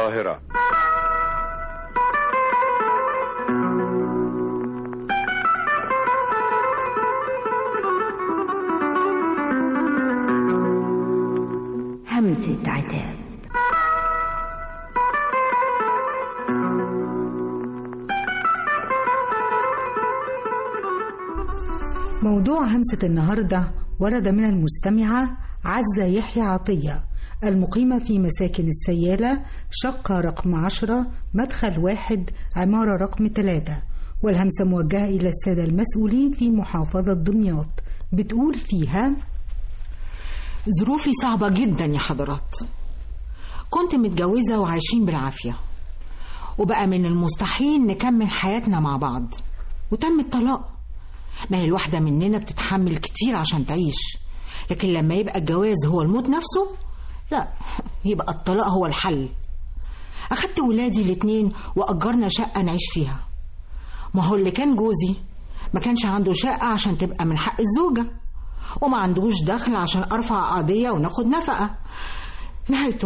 القاهرة همسة عتاب موضوع همسة النهاردة ورد من المستمعة عزة يحيى عطية المقيمة في مساكن السيالة شقة رقم عشرة مدخل واحد عمارة رقم ثلاثة والهمسة موجهة إلى السادة المسؤولين في محافظة دمياط بتقول فيها ظروفي صعبة جدا يا حضرات كنت متجوزة وعايشين بالعافية وبقى من المستحيل نكمل حياتنا مع بعض وتم الطلاق ما هي الواحدة مننا بتتحمل كتير عشان تعيش لكن لما يبقى الجواز هو الموت نفسه لا يبقى الطلاق هو الحل أخدت ولادي الاتنين وأجرنا شقة نعيش فيها ما هو اللي كان جوزي ما كانش عنده شقة عشان تبقى من حق الزوجة وما عندهوش دخل عشان أرفع قضية وناخد نفقة نهايته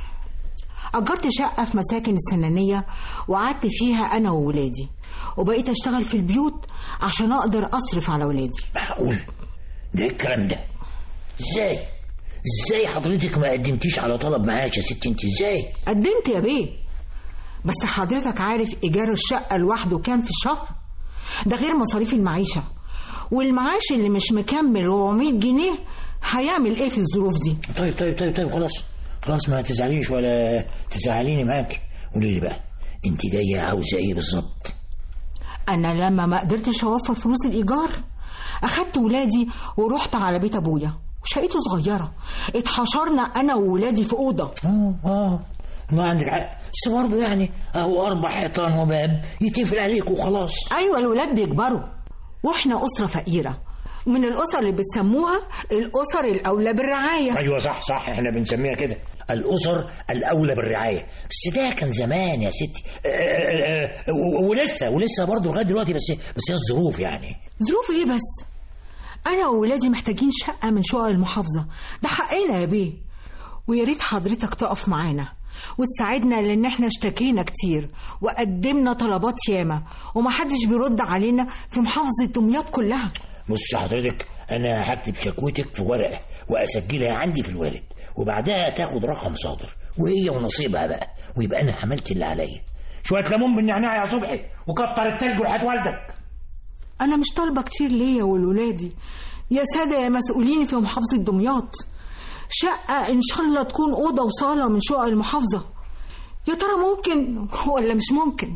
أجرت شقة في مساكن السنانية وقعدت فيها أنا وولادي وبقيت أشتغل في البيوت عشان أقدر أصرف على ولادي معقول ده إيه الكلام ده ازاي ازاي حضرتك ما قدمتيش على طلب معاش يا ست انت ازاي قدمت يا بيه بس حضرتك عارف إيجار الشقة لوحده كام في الشهر ده غير مصاريف المعيشة والمعاش اللي مش مكمل 400 جنيه هيعمل ايه في الظروف دي طيب طيب طيب طيب خلاص خلاص ما تزعليش ولا تزعليني معاك قولي لي بقى انت جايه عاوزه ايه بالظبط انا لما ما قدرتش اوفر فلوس الايجار اخدت ولادي ورحت على بيت ابويا وشقته صغيره اتحشرنا انا وولادي في اوضه اه اه ما عندك حق بس برضه يعني اهو اربع حيطان وباب يتقفل عليك وخلاص ايوه الولاد بيكبروا واحنا اسره فقيره من الاسر اللي بتسموها الاسر الاولى بالرعايه ايوه صح صح احنا بنسميها كده الاسر الاولى بالرعايه بس ده كان زمان يا ستي آه، آه، آه، و- ولسه ولسه برضه لغايه دلوقتي بس بس هي الظروف يعني ظروف ايه بس انا وولادي محتاجين شقه من شقق المحافظه ده حقنا يا بيه ويا ريت حضرتك تقف معانا وتساعدنا لان احنا اشتكينا كتير وقدمنا طلبات ياما ومحدش بيرد علينا في محافظه دمياط كلها بص حضرتك انا هكتب شكوتك في ورقه واسجلها عندي في الوالد وبعدها تاخد رقم صادر وهي ونصيبها بقى ويبقى انا عملت اللي عليا شويه ليمون بالنعناع يا صبحي وكتر التلج ولحد والدك انا مش طالبه كتير ليا ولولادي يا ساده يا مسؤولين في محافظه دمياط شقه ان شاء الله تكون اوضه وصاله من شقق المحافظه يا ترى ممكن ولا مش ممكن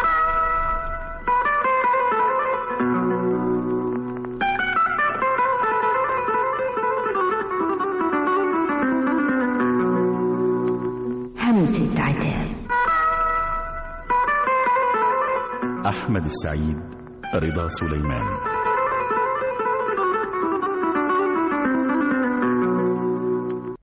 همسة عتاب أحمد السعيد رضا سليمان